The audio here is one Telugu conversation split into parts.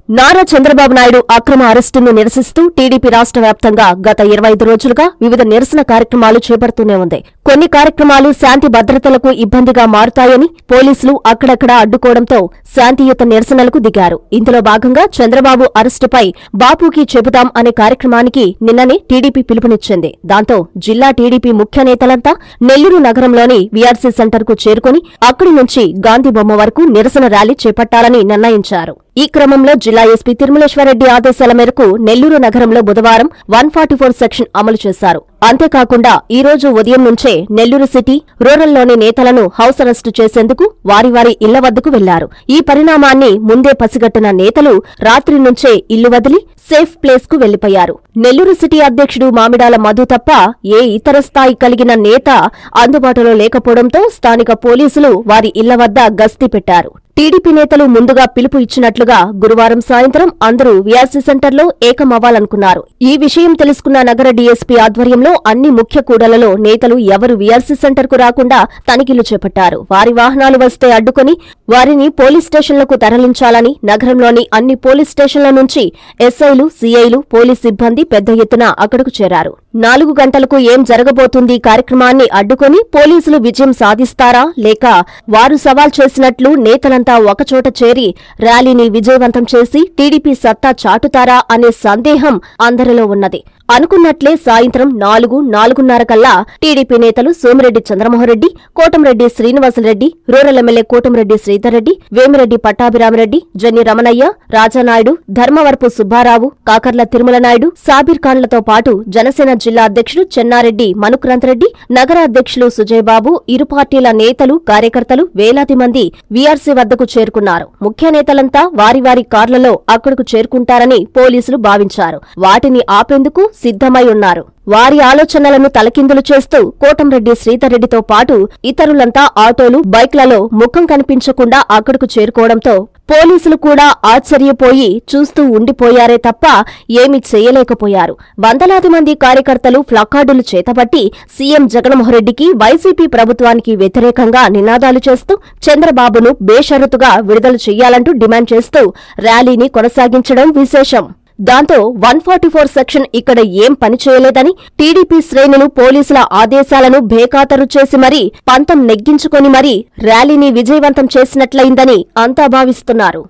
నారా చంద్రబాబు నాయుడు అక్రమ అరెస్టును నిరసిస్తూ టీడీపీ రాష్ట్ర వ్యాప్తంగా గత ఇరవై ఐదు రోజులుగా వివిధ నిరసన కార్యక్రమాలు చేపడుతూనే ఉంది కొన్ని కార్యక్రమాలు శాంతి భద్రతలకు ఇబ్బందిగా మారుతాయని పోలీసులు అక్కడక్కడా అడ్డుకోవడంతో శాంతియుత నిరసనలకు దిగారు ఇందులో భాగంగా చంద్రబాబు అరెస్టుపై బాపుకి చెబుతాం అనే కార్యక్రమానికి నిన్ననే టీడీపీ పిలుపునిచ్చింది దాంతో జిల్లా టీడీపీ ముఖ్య నేతలంతా నెల్లూరు నగరంలోని వీఆర్సీ సెంటర్కు చేరుకుని అక్కడి నుంచి గాంధీ బొమ్మ వరకు నిరసన ర్యాలీ చేపట్టాలని నిర్ణయించారు ఈ క్రమంలో జిల్లా ఎస్పీ తిరుమలేశ్వరరెడ్డి ఆదేశాల మేరకు నెల్లూరు నగరంలో బుధవారం వన్ సెక్షన్ అమలు చేశారు అంతేకాకుండా ఈ రోజు ఉదయం నుంచే నెల్లూరు సిటీ రూరల్లోని నేతలను హౌస్ అరెస్టు చేసేందుకు వారి వారి ఇళ్ల వద్దకు వెళ్లారు ఈ పరిణామాన్ని ముందే పసిగట్టిన నేతలు రాత్రి నుంచే ఇల్లు వదిలి సేఫ్ ప్లేస్ కు వెళ్లిపోయారు నెల్లూరు సిటీ అధ్యక్షుడు మామిడాల మధు తప్ప ఏ ఇతర స్థాయి కలిగిన నేత అందుబాటులో లేకపోవడంతో స్థానిక పోలీసులు వారి ఇళ్ల వద్ద గస్తీ పెట్టారు టీడీపీ నేతలు ముందుగా పిలుపు ఇచ్చినట్లుగా గురువారం సాయంత్రం అందరూ వీఆర్సీ సెంటర్లో ఏకమవ్వాలనుకున్నారు ఈ విషయం తెలుసుకున్న నగర డీఎస్పీ ఆధ్వర్యంలో అన్ని ముఖ్య కూడలలో నేతలు ఎవరు వీఆర్సీ సెంటర్కు రాకుండా తనిఖీలు చేపట్టారు వారి వాహనాలు వస్తే అడ్డుకుని వారిని పోలీస్ స్టేషన్లకు తరలించాలని నగరంలోని అన్ని పోలీస్ స్టేషన్ల నుంచి ఎస్ఐలు సీఐలు పోలీస్ సిబ్బంది పెద్ద ఎత్తున అక్కడకు చేరారు నాలుగు గంటలకు ఏం జరగబోతుంది కార్యక్రమాన్ని అడ్డుకొని పోలీసులు విజయం సాధిస్తారా లేక వారు సవాల్ చేసినట్లు నేతలంతా ఒకచోట చేరి ర్యాలీని విజయవంతం చేసి టీడీపీ సత్తా చాటుతారా అనే సందేహం అందరిలో ఉన్నది అనుకున్నట్లే సాయంత్రం నాలుగు నాలుగున్నర కల్లా టీడీపీ నేతలు సోమిరెడ్డి చంద్రమోహన్రెడ్డి కోటంరెడ్డి శ్రీనివాసరెడ్డి రూరల్ ఎమ్మెల్యే కోటంరెడ్డి శ్రీధర్రెడ్డి వేమిరెడ్డి పట్టాభిరామరెడ్డి జన్ని రమణయ్య రాజానాయుడు ధర్మవరపు సుబ్బారావు కాకర్ల తిరుమల నాయుడు సాబీర్ ఖాన్లతో పాటు జనసేన జిల్లా అధ్యక్షుడు చెన్నారెడ్డి మనుక్రాంతరెడ్డి నగర అధ్యక్షులు సుజయ్ బాబు ఇరు పార్టీల నేతలు కార్యకర్తలు వేలాది మంది వీఆర్సీ వద్దకు చేరుకున్నారు ముఖ్య నేతలంతా వారి వారి కార్లలో అక్కడకు చేరుకుంటారని పోలీసులు భావించారు వాటిని ఆపేందుకు సిద్ధమై ఉన్నారు వారి ఆలోచనలను తలకిందులు చేస్తూ కోటంరెడ్డి శ్రీధర్రెడ్డితో పాటు ఇతరులంతా ఆటోలు బైక్లలో ముఖం కనిపించకుండా అక్కడకు చేరుకోవడంతో పోలీసులు కూడా ఆశ్చర్యపోయి చూస్తూ ఉండిపోయారే తప్ప ఏమీ చేయలేకపోయారు వందలాది మంది కార్యకర్తలు ప్లకార్డులు చేతబట్టి సీఎం జగన్మోహన్రెడ్డికి వైసీపీ ప్రభుత్వానికి వ్యతిరేకంగా నినాదాలు చేస్తూ చంద్రబాబును బేషరతుగా విడుదల చెయ్యాలంటూ డిమాండ్ చేస్తూ ర్యాలీని కొనసాగించడం విశేషం దాంతో వన్ ఫార్టీ ఫోర్ సెక్షన్ ఇక్కడ ఏం పనిచేయలేదని టీడీపీ శ్రేణులు పోలీసుల ఆదేశాలను బేఖాతరు చేసి మరీ పంతం నెగ్గించుకొని మరీ ర్యాలీని విజయవంతం చేసినట్లయిందని అంతా భావిస్తున్నారు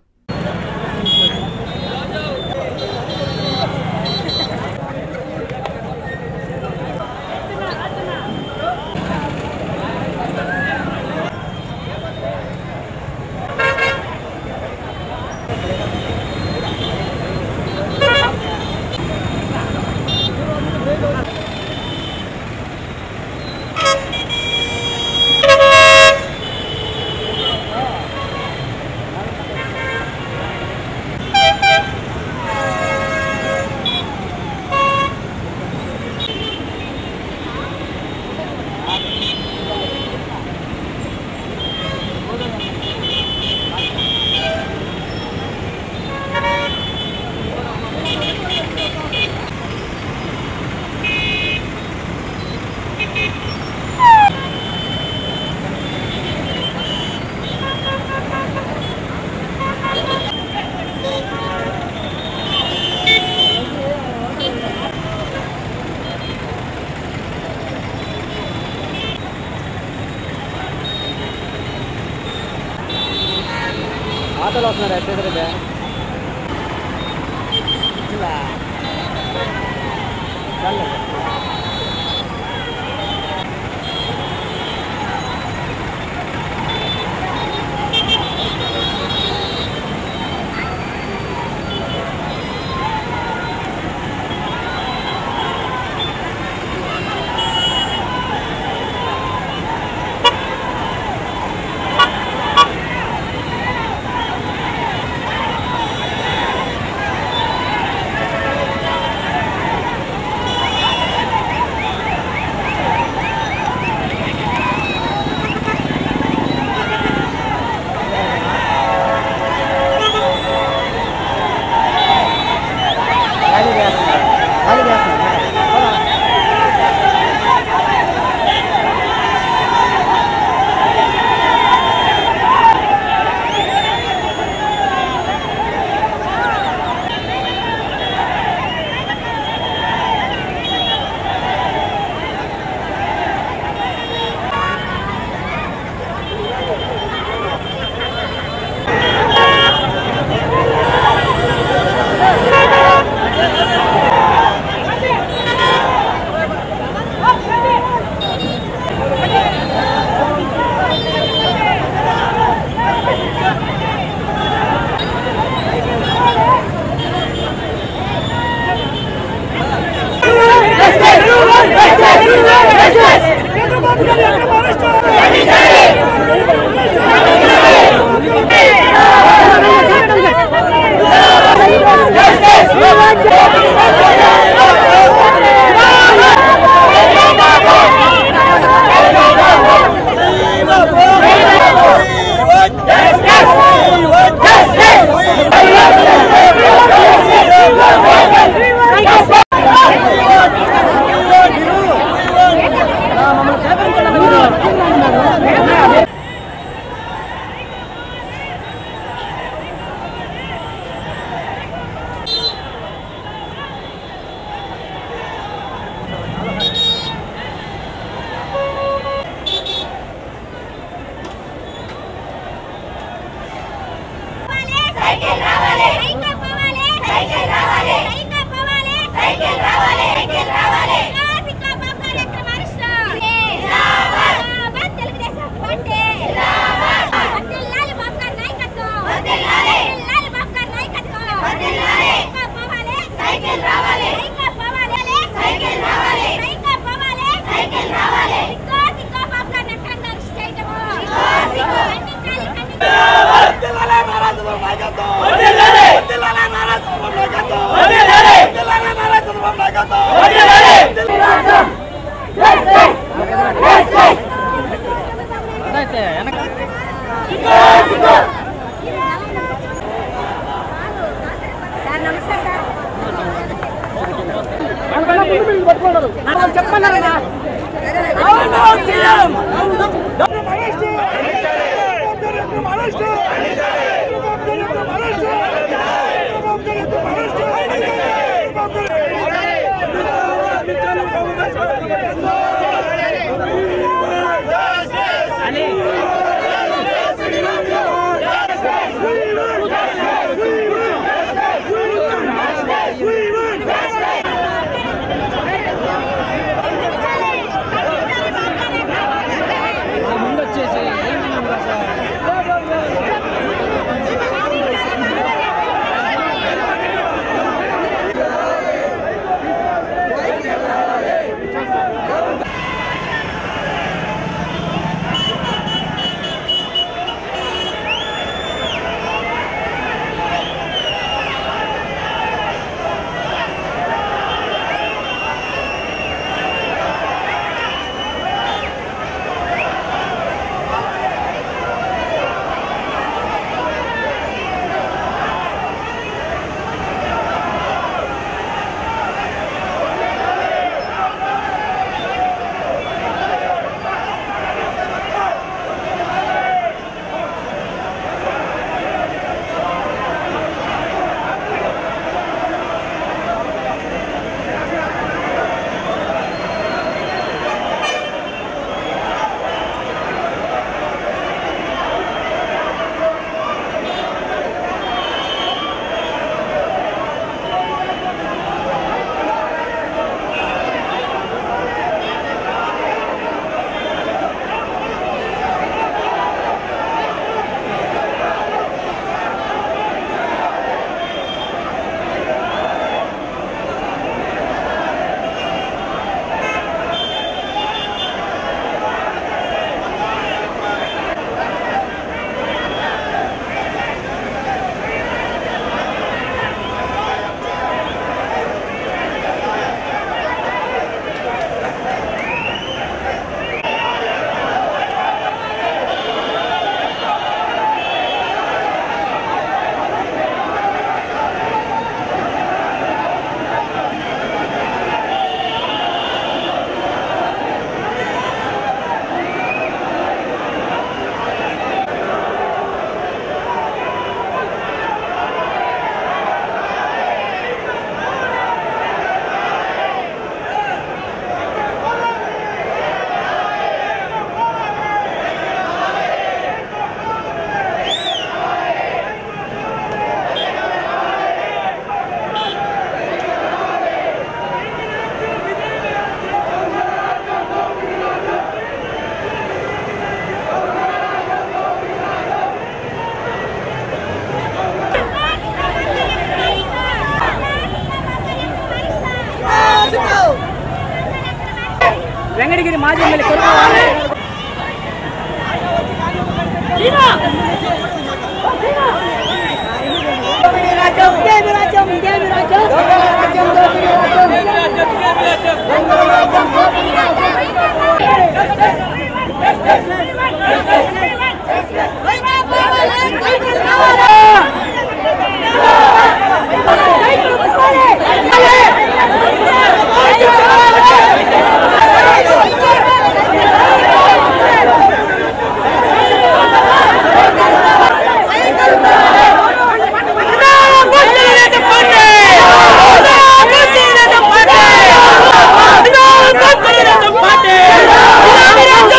ఆటోలో వస్తున్నారు ఎట్లా ఆ సైకిల్ రావాలి సైకిల్ పోవాలి సైకిల్ రావాలి సైకిల్ పోవాలి సైకిల్ రావాలి సైకిల్ రావాలి ఇంకా బాబు ఎక్కడ మారుస్తా జిందాబాద్ జిందాబాద్ తెలుగుదేశం పార్టీ జిందాబాద్ వదిలాలి బాబు గారి నాయకత్వం వదిలాలి వదిలాలి బాబు గారి నాయకత్వం వదిలాలి ఇంకా పోవాలి సైకిల్ రావాలి ఇంకా పోవాలి సైకిల్ రావాలి సైకిల్ పోవాలి సైకిల్ రావాలి ఇంకా ఇంకా బాబు గారి నట్టంగా చేయటము ఇంకా ఖండించాలి ఖండించాలి అదైతే వెనక సార్ నమస్తే సార్ ముందు వచ్చేసి ఏమన్నా సార్ వెంకటగిరి మాజీ ఎమ్మెల్యే కొరకు వాళ్ళే.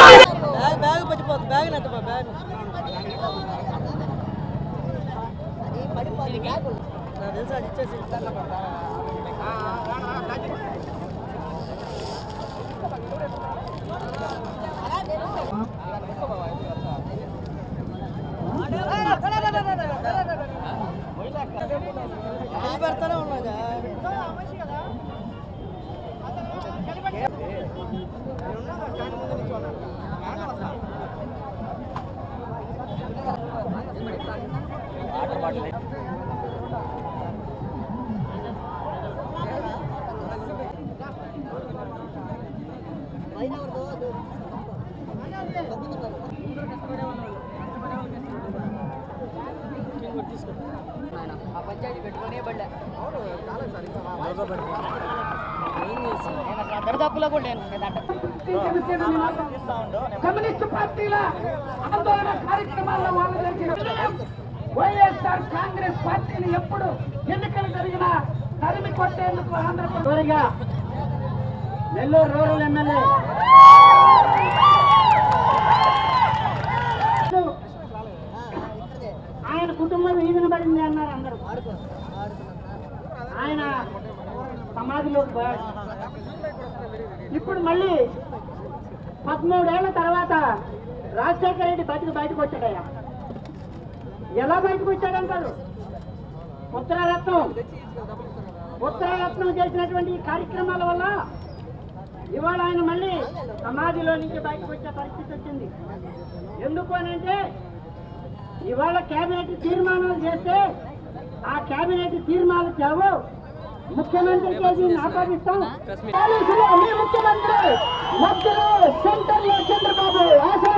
బ్యాగ్ బ్యాగ్ పట్టిపోతుంది బ్యాగ్ నెత్తపా బ్యాగ్ ఆ పంచాయతీ పెట్టుకునే బళ్ళ దరిదాపులో కూడా లేను నేను అంట కమ్యూనిస్ట్ పార్టీల ఆందోళన కార్యక్రమాల్లో వాళ్ళు జరిగిన వైఎస్ఆర్ కాంగ్రెస్ పార్టీని ఎప్పుడు ఎన్నికలు జరిగినా తరిమి కొట్టేందుకు ఆంధ్రప్రదేశ్గా నెల్లూరు రూరల్ ఎమ్మెల్యే ఆయన కుటుంబం ఈదిన పడింది అన్నారు అందరూ ఆయన సమాధిలోకి పోయాడు ఇప్పుడు మళ్ళీ పదమూడేళ్ల తర్వాత రాజశేఖర రెడ్డి బతికి బయటకు వచ్చాడయ్యా ఎలా బయటకు వచ్చాడంటారు ఉత్తరరత్నం ఉత్తరరత్నం చేసినటువంటి ఈ కార్యక్రమాల వల్ల ఇవాళ ఆయన మళ్ళీ సమాధిలో నుంచి బయటకు వచ్చే పరిస్థితి వచ్చింది ఎందుకు అని అంటే ఇవాళ కేబినెట్ తీర్మానాలు చేస్తే ఆ కేబినెట్ తీర్మానాలు చావు ముఖ్యమంత్రి కేజీని ఆపాదిస్తాం పోలీసులు మీ ముఖ్యమంత్రి మధ్యలో సెంటర్ లో చంద్రబాబు ఆశ